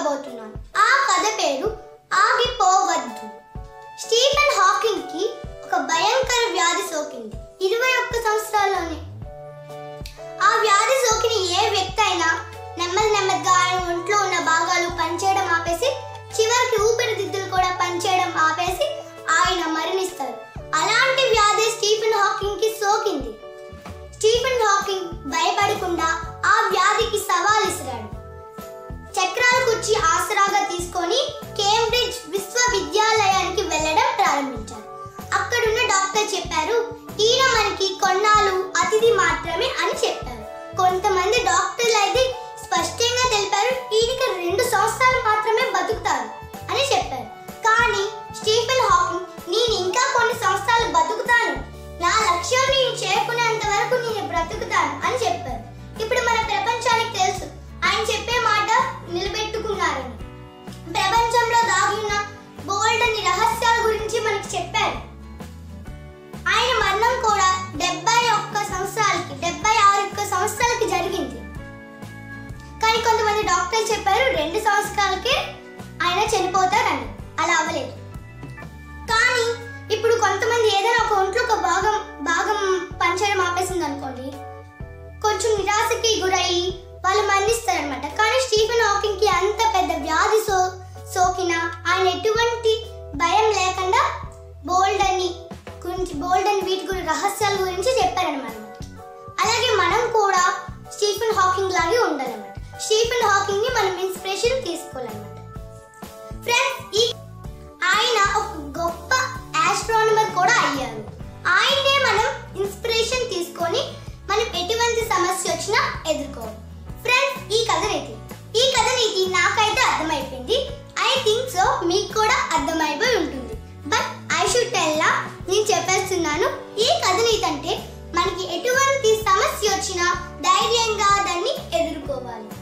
చెప్పబోతున్నాను ఆ కథ పేరు ఆగిపోవద్దు స్టీఫెన్ హాకింగ్ కి ఒక భయంకర వ్యాధి సోకింది ఇరవై ఒక్క సంవత్సరాల్లోనే ఆ వ్యాధి సోకిన ఏ వ్యక్తి అయినా నెమ్మది నెమ్మదిగా ఆయన ఒంట్లో ఉన్న భాగాలు పనిచేయడం ఆపేసి చివరికి ఊపిరితిత్తులు కూడా పనిచేయడం ఆపేసి ఆయన మరణిస్తారు అలాంటి వ్యాధి స్టీఫెన్ హాకింగ్ కి సోకింది స్టీఫెన్ హాకింగ్ భయపడకుండా ఆ వ్యాధికి సవాల్ ఇసిరాడు చక్రాల కుర్చీ ఆసరాగా తీసుకొని కేంబ్రిడ్జ్ విశ్వవిద్యాలయానికి వెళ్ళడం ప్రారంభించారు అక్కడున్న డాక్టర్ చెప్పారు ఈయన మనకి కొన్నాళ్ళు అతిథి మాత్రమే అని చెప్పారు కొంతమంది డాక్టర్లు అయితే స్పష్టంగా తెలిపారు ఈయనకి రెండు సంవత్సరాలు మాత్రమే బతుకుతారు అని చెప్పారు కానీ స్టీఫెన్ హాకింగ్ నేను ఇంకా కొన్ని సంవత్సరాలు బతుకుతాను నా లక్ష్యం నేను చేరుకునేంత వరకు నేను బ్రతుకుతాను అని చెప్పారు ఇప్పుడు మన ప్రపంచానికి తెలుసు ఆయన చెప్పే మాట నిలబెట్టుకున్నారని ప్రపంచంలో దాగి ఉన్న బోల్డ్ అని రహస్యాల గురించి మనకి చెప్పారు ఆయన మరణం కూడా డెబ్బై ఒక్క సంవత్సరాలకి డెబ్బై ఆరు ఒక్క సంవత్సరాలకి జరిగింది కానీ కొంతమంది డాక్టర్లు చెప్పారు రెండు సంవత్సరాలకే ఆయన చనిపోతారని అలా అవ్వలేదు కానీ ఇప్పుడు కొంతమంది ఏదైనా ఒక ఒంట్లో ఒక భాగం భాగం పనిచేయడం ఆపేసింది అనుకోండి కొంచెం నిరాశకి గురయ్యి వాళ్ళు మరణిస్తారనమాట కానీ స్టీఫెన్ హాకింగ్ కి అంత పెద్ద వ్యాధి సో సోకిన ఆయన ఎటువంటి భయం లేకుండా బోల్డ్ అని గురించి బోల్డ్ అని వీటి గురించి రహస్యాల గురించి చెప్పారనమాట అలాగే మనం కూడా స్టీఫెన్ హాకింగ్ లాగే ఉండాలన్నమాట స్టీఫెన్ హాకింగ్ ని మనం ఇన్స్పిరేషన్ తీసుకోవాలన్నమాట ఫ్రెండ్స్ ఈ ఆయన ఒక గొప్ప ఆస్ట్రానమర్ కూడా అయ్యారు ఆయనే మనం ఇన్స్పిరేషన్ తీసుకొని మనం ఎటువంటి సమస్య వచ్చినా ఎదుర్కోవాలి ఫ్రెండ్స్ ఈ కథ నీతి ఈ కథ నీతి నాకైతే అర్థమైపోయింది ఐ థింక్ సో మీకు కూడా అర్థమైపోయి ఉంటుంది బట్ ఐ షుడ్ టెల్లా నేను చెప్పేస్తున్నాను ఈ కథ నీతి అంటే మనకి ఎటువంటి సమస్య వచ్చినా ధైర్యంగా దాన్ని ఎదుర్కోవాలి